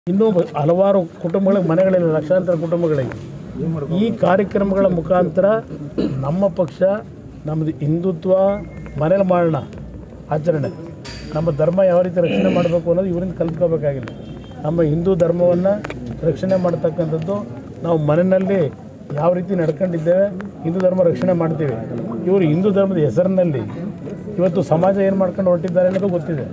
ಇನ್ನೂ ಹಲವಾರು ಕುಟುಂಬಗಳಿಗೆ ಮನೆಗಳಿಲ್ಲ ಲಕ್ಷಾಂತರ ಕುಟುಂಬಗಳಿಗೆ ಈ ಕಾರ್ಯಕ್ರಮಗಳ ಮುಖಾಂತರ ನಮ್ಮ ಪಕ್ಷ ನಮ್ಮದು ಹಿಂದುತ್ವ ಮನೇಲಿ ಮಾಡೋಣ ಆಚರಣೆ ನಮ್ಮ ಧರ್ಮ ಯಾವ ರೀತಿ ರಕ್ಷಣೆ ಮಾಡಬೇಕು ಅನ್ನೋದು ಇವರಿಂದ ಕಲ್ತ್ಕೋಬೇಕಾಗಿಲ್ಲ ನಮ್ಮ ಹಿಂದೂ ಧರ್ಮವನ್ನು ರಕ್ಷಣೆ ಮಾಡ್ತಕ್ಕಂಥದ್ದು ನಾವು ಮನೆಯಲ್ಲಿ ಯಾವ ರೀತಿ ನಡ್ಕೊಂಡಿದ್ದೇವೆ ಹಿಂದೂ ಧರ್ಮ ರಕ್ಷಣೆ ಮಾಡ್ತೀವಿ ಇವರು ಹಿಂದೂ ಧರ್ಮದ ಹೆಸರಿನಲ್ಲಿ ಇವತ್ತು ಸಮಾಜ ಏನು ಮಾಡ್ಕೊಂಡು ಹೊರಟಿದ್ದಾರೆ ಅನ್ನೋದು ಗೊತ್ತಿದೆ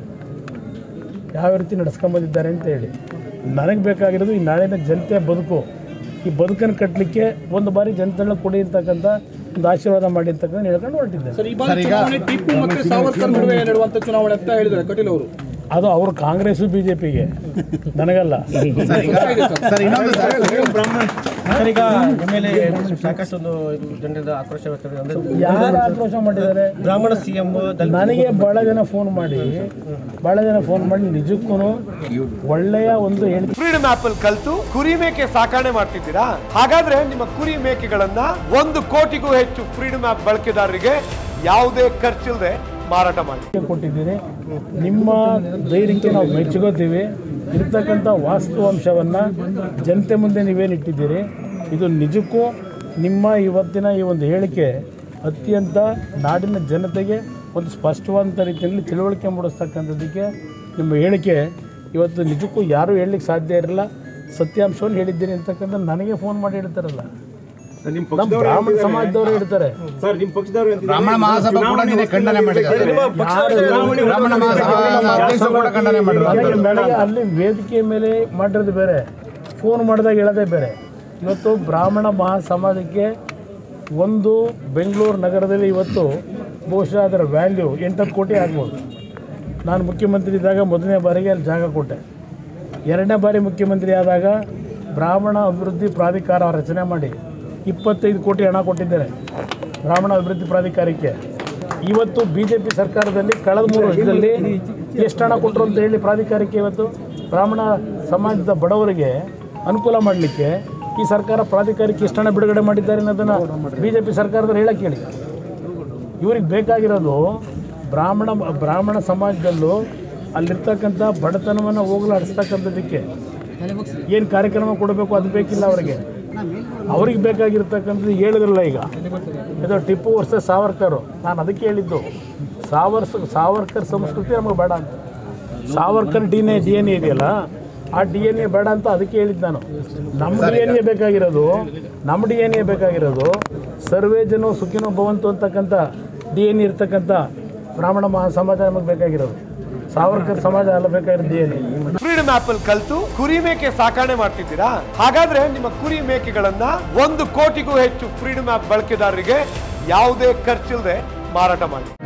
ಯಾವ ರೀತಿ ನಡ್ಸ್ಕೊಂಬಂದಿದ್ದಾರೆ ಅಂತ ಹೇಳಿ ನನಗೆ ಬೇಕಾಗಿರೋದು ಈ ನಾಳಿನ ಜನತೆಯ ಬದುಕು ಈ ಬದುಕನ್ನು ಕಟ್ಟಲಿಕ್ಕೆ ಒಂದು ಬಾರಿ ಜನತೆಗಳ ಕೊಡಿ ಅಂತಕ್ಕಂಥ ಒಂದು ಆಶೀರ್ವಾದ ಮಾಡಿ ಅಂತಕ್ಕಂಥ ಹೇಳ್ಕೊಂಡು ಹೊರಟಿದ್ದೆ ಸರ್ ಈ ಬಾರಿ ಚುನಾವಣೆ ಟಿಪ್ಪು ಮತ್ತೆ ಸಾವರ್ಕರ್ ನಡುವೆ ನಡೆಯುವಂತ ಚುನಾವಣೆ ಅಂತ ಹೇಳಿದ್ದಾರೆ ಕಟೀಲ್ ಅವರು ಅದು ಅವರು ಕಾಂಗ್ರೆಸ್ಸು ಬಿ ಜೆ ಪಿಗೆ ನನಗಲ್ಲ ಸರ್ ಇನ್ನೊಂದು ಸರ್ ಸರ್ ಈಗ ಎಮ್ ಎಲ್ ಎ ಸಾಕಷ್ಟು ಒಂದು ಇದು ಜನರಿಂದ ಆಕ್ರೋಶ ವ್ಯಕ್ತವಾಗಿದೆ ಅಂದ್ರೆ ಯಾರು ಆಕ್ರೋಶ ಮಾಡಿದ್ದಾರೆ ಬ್ರಾಹ್ಮಣ ಸಿ ಎಂ ನನಗೆ ಭಾಳ ಜನ ಫೋನ್ ಮಾಡಿ ಭಾಳ ಜನ ಫೋನ್ ಮಾಡಿ ನಿಜಕ್ಕೂ ಒಳ್ಳೆಯ ಒಂದು ಹೇಳಿಕೆ ಫ್ರೀಡಮ್ ಆಪ್ ಅಲ್ಲಿ ಕಲ್ತು ಕುರಿ ಮೇಕೆ ಸಾಕಣೆ ಮಾಡ್ತಿದ್ದೀರಾ ಹಾಗಾದ್ರೆ ನಿಮ್ಮ ಕುರಿ ಮೇಕೆಗಳನ್ನ ಒಂದು ಕೋಟಿಗೂ ಹೆಚ್ಚು ಫ್ರೀಡಮ್ ಆಪ್ ಬಳಕೆದಾರರಿಗೆ ಯಾವುದೇ ಖರ್ಚಿಲ್ಲದೆ ಮಾರಾಟ ಮಾಡಿ ಕೊಟ್ಟಿದ್ದೀರಿ ನಿಮ್ಮ ಧೈರ್ಯಕ್ಕೆ ನಾವು ಮೆಚ್ಚುಗೋತೀವಿ ಇರ್ತಕ್ಕಂಥ ವಾಸ್ತವಾಂಶವನ್ನು ಜನತೆ ಮುಂದೆ ನೀವೇನು ಇಟ್ಟಿದ್ದೀರಿ ಇದು ನಿಜಕ್ಕೂ ನಿಮ್ಮ ಇವತ್ತಿನ ಈ ಒಂದು ಹೇಳಿಕೆ ಅತ್ಯಂತ ನಾಡಿನ ಜನತೆಗೆ ಒಂದು ಸ್ಪಷ್ಟವಾದಂಥ ರೀತಿಯಲ್ಲಿ ತಿಳುವಳಿಕೆ ಮೂಡಿಸ್ತಕ್ಕಂಥದ್ದಕ್ಕೆ ನಿಮ್ಮ ಹೇಳಿಕೆ ಇವತ್ತು ನಿಜಕ್ಕೂ ಯಾರೂ ಹೇಳಲಿಕ್ಕೆ ಸಾಧ್ಯ ಇರಲ್ಲ ಸತ್ಯಾಂಶವನ್ನು ಹೇಳಿದ್ದೀರಿ ಅಂತಕ್ಕಂಥ ನನಗೆ ಫೋನ್ ಮಾಡಿ ಹೇಳ್ತಾರಲ್ಲ ನಮ್ಮ ಬ್ರಾಹ್ಮಣ ಸಮಾಜದವರು ಹೇಳ್ತಾರೆ ಬ್ರಾಹ್ಮಣ ಮಹಾಸಭಾ ಕೂಡ ನಿನ್ನೆ ಖಂಡನೆ ಮಾಡಿದ್ದಾರೆ ಬ್ರಾಹ್ಮಣ ಮಹಾಸಭಾ ಅಧ್ಯಕ್ಷ ಕೂಡ ಖಂಡನೆ ಮಾಡಿದ್ದಾರೆ ಬೆಳಗ್ಗೆ ಬೆಳಗ್ಗೆ ಅಲ್ಲಿ ವೇದಿಕೆ ಮೇಲೆ ಮಾಡಿರೋದು ಬೇರೆ ಫೋನ್ ಮಾಡಿದಾಗ ಹೇಳೋದೇ ಬೇರೆ ಇವತ್ತು ಬ್ರಾಹ್ಮಣ ಮಹಾ ಸಮಾಜಕ್ಕೆ ಒಂದು ಬೆಂಗಳೂರು ನಗರದಲ್ಲಿ ಇವತ್ತು ಬಹುಶಃ ಅದರ ವ್ಯಾಲ್ಯೂ ಎಂಟತ್ತು ಕೋಟಿ ಆಗ್ಬೋದು ನಾನು ಮುಖ್ಯಮಂತ್ರಿ ಇದ್ದಾಗ ಮೊದಲನೇ ಬಾರಿಗೆ ಅಲ್ಲಿ ಜಾಗ ಕೊಟ್ಟೆ ಎರಡನೇ ಬಾರಿ ಮುಖ್ಯಮಂತ್ರಿ ಆದಾಗ ಬ್ರಾಹ್ಮಣ ಅಭಿವೃದ್ಧಿ ಪ್ರಾಧಿಕಾರ ರಚನೆ ಮಾಡಿ ಇಪ್ಪತ್ತೈದು ಕೋಟಿ ಹಣ ಕೊಟ್ಟಿದ್ದೇನೆ ಬ್ರಾಹ್ಮಣ ಅಭಿವೃದ್ಧಿ ಪ್ರಾಧಿಕಾರಕ್ಕೆ ಇವತ್ತು ಬಿ ಜೆ ಪಿ ಸರ್ಕಾರದಲ್ಲಿ ಕಳೆದ ಮೂರು ವರ್ಷದಲ್ಲಿ ಎಷ್ಟು ಹಣ ಕೊಟ್ಟರು ಅಂತ ಹೇಳಿ ಪ್ರಾಧಿಕಾರಕ್ಕೆ ಇವತ್ತು ಬ್ರಾಹ್ಮಣ ಸಮಾಜದ ಬಡವರಿಗೆ ಅನುಕೂಲ ಮಾಡಲಿಕ್ಕೆ ಈ ಸರ್ಕಾರ ಪ್ರಾಧಿಕಾರಕ್ಕೆ ಎಷ್ಟು ಹಣ ಬಿಡುಗಡೆ ಮಾಡಿದ್ದಾರೆ ಅನ್ನೋದನ್ನು ಬಿ ಜೆ ಪಿ ಸರ್ಕಾರದವ್ರು ಹೇಳಕ್ಕೆ ಹೇಳಿ ಇವ್ರಿಗೆ ಬೇಕಾಗಿರೋದು ಬ್ರಾಹ್ಮಣ ಬ್ರಾಹ್ಮಣ ಸಮಾಜದಲ್ಲೂ ಅಲ್ಲಿರ್ತಕ್ಕಂಥ ಬಡತನವನ್ನು ಹೋಗಲಾಡಿಸ್ತಕ್ಕಂಥದ್ದಕ್ಕೆ ಏನು ಕಾರ್ಯಕ್ರಮ ಕೊಡಬೇಕು ಅದು ಬೇಕಿಲ್ಲ ಅವರಿಗೆ ಅವ್ರಿಗೆ ಬೇಕಾಗಿರ್ತಕ್ಕಂಥದ್ದು ಹೇಳಿದ್ರಲ್ಲ ಈಗ ಇದು ಟಿಪ್ಪು ವರ್ಸಸ್ ಸಾವರ್ಕರು ನಾನು ಅದಕ್ಕೆ ಹೇಳಿದ್ದು ಸಾವರ್ಸ್ ಸಾವರ್ಕರ್ ಸಂಸ್ಕೃತಿ ನಮಗೆ ಬೇಡ ಅಂತ Savarkar D N A D N A ಇದೆಯಲ್ಲ ಆ ಡಿ ಎನ್ ಎ ಬೇಡ ಅಂತ ಅದಕ್ಕೆ ಹೇಳಿದ್ದು ನಾನು ನಮ್ಮ ಡಿ ಎನ್ ಎ ಬೇಕಾಗಿರೋದು ನಮ್ಮ ಡಿ ಎನ್ ಎ ಬೇಕಾಗಿರೋದು ಸರ್ವೇ ಜನ ಸುಖಿನೋ ಭವಂತು ಅಂತಕ್ಕಂಥ ಡಿ ಎನ್ ಎ ಇರ್ತಕ್ಕಂಥ ಬ್ರಾಹ್ಮಣ ಮಹಾ ಸಮಾಜ ನಮಗೆ ಬೇಕಾಗಿರೋದು ಸಾವರ್ಕರ್ ಸಮಾಜ ಅಲ್ಲ ಬೇಕಾಗಿರೋದು D N A freedom app ಅಲ್ಲಿ ಕಲ್ತು ಕುರಿ ಮೇಕೆ ಸಾಕಣೆ ಮಾಡ್ತಿದ್ದೀರಾ ಹಾಗಾದ್ರೆ ನಿಮ್ಮ ಕುರಿ ಮೇಕೆಗಳನ್ನ ಒಂದು ಕೋಟಿಗೂ ಹೆಚ್ಚು ಫ್ರೀಡಮ್ ಆಪ್ ಬಳಕೆದಾರರಿಗೆ ಯಾವುದೇ ಖರ್ಚಿಲ್ಲದೆ ಮಾರಾಟ ಮಾಡಿ